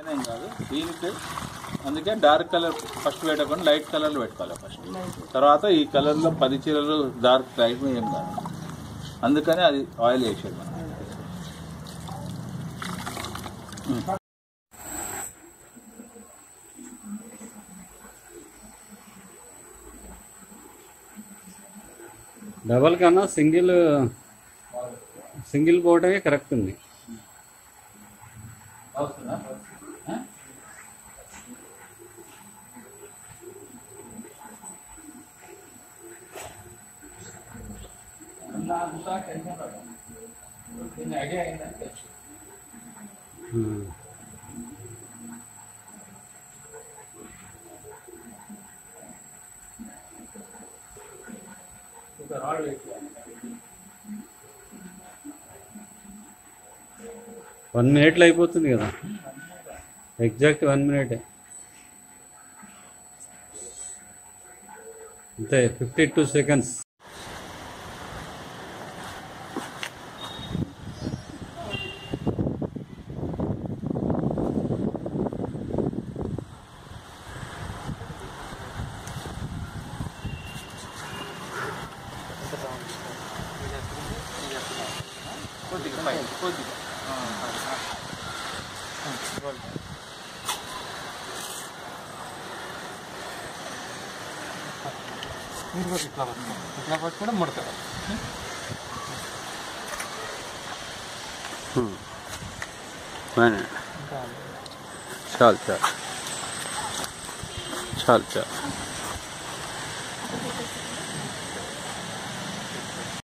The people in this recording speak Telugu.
ఏం కాదు దీనికి అందుకే డార్క్ కలర్ ఫస్ట్ పెట్టకుండా లైట్ కలర్లో పెట్టుకోవాలి ఫస్ట్ తర్వాత ఈ కలర్లో పది చీరలు డార్క్ లైట్ ఏం కాదు అందుకని అది ఆయిల్ వేసేది మనం డబల్ కన్నా సింగిల్ సింగిల్ పోవటమే కరెక్ట్ ఉంది వస్తుందా ఆ? నాకు సార్ టెన్షన్ పడదు. దీని ఐడియా అయిందని తెలుసు ఉమ్. ఒక రాడ్ వేసుకోవాలి వన్ మినిట్లో అయిపోతుంది కదా ఎగ్జాక్ట్ వన్ మినిటే అంతే ఫిఫ్టీ టూ సెకండ్స్ కొద్దిగా పైన కొద్దిగా మీరు కూడా ఇట్లా పట్టుకో. ఇట్లా పట్టుకుంటే ముడతారు చాలు చాలు చాలు చాలు